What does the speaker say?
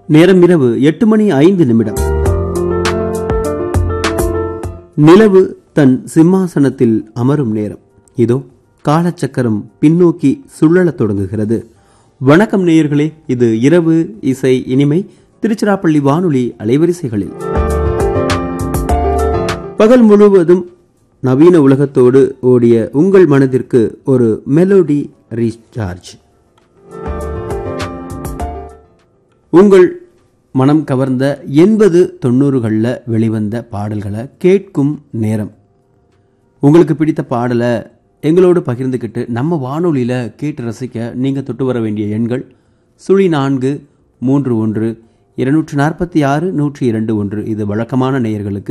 நேரம் இரவு எட்டு மணி ஐந்து நிமிடம் நிலவு தன் சிம்மாசனத்தில் அமரும் நேரம் இதோ காலச்சக்கரம் பின்னோக்கி சுழலத் தொடங்குகிறது வணக்கம் நேயர்களே இது இரவு இசை இனிமை திருச்சிராப்பள்ளி வானொலி அலைவரிசைகளில் பகல் முழுவதும் நவீன உலகத்தோடு ஓடிய உங்கள் மனதிற்கு ஒரு மெலோடி ரீசார்ஜ் உங்கள் மனம் கவர்ந்த எண்பது தொண்ணூறுகளில் வெளிவந்த பாடல்களை கேட்கும் நேரம் உங்களுக்கு பிடித்த பாடலை எங்களோடு பகிர்ந்துக்கிட்டு நம்ம வானொலியில் கேட்டு ரசிக்க நீங்கள் தொட்டு வர வேண்டிய எண்கள் சுழி நான்கு மூன்று ஒன்று இருநூற்று நாற்பத்தி ஆறு நூற்றி இரண்டு ஒன்று இது வழக்கமான நேயர்களுக்கு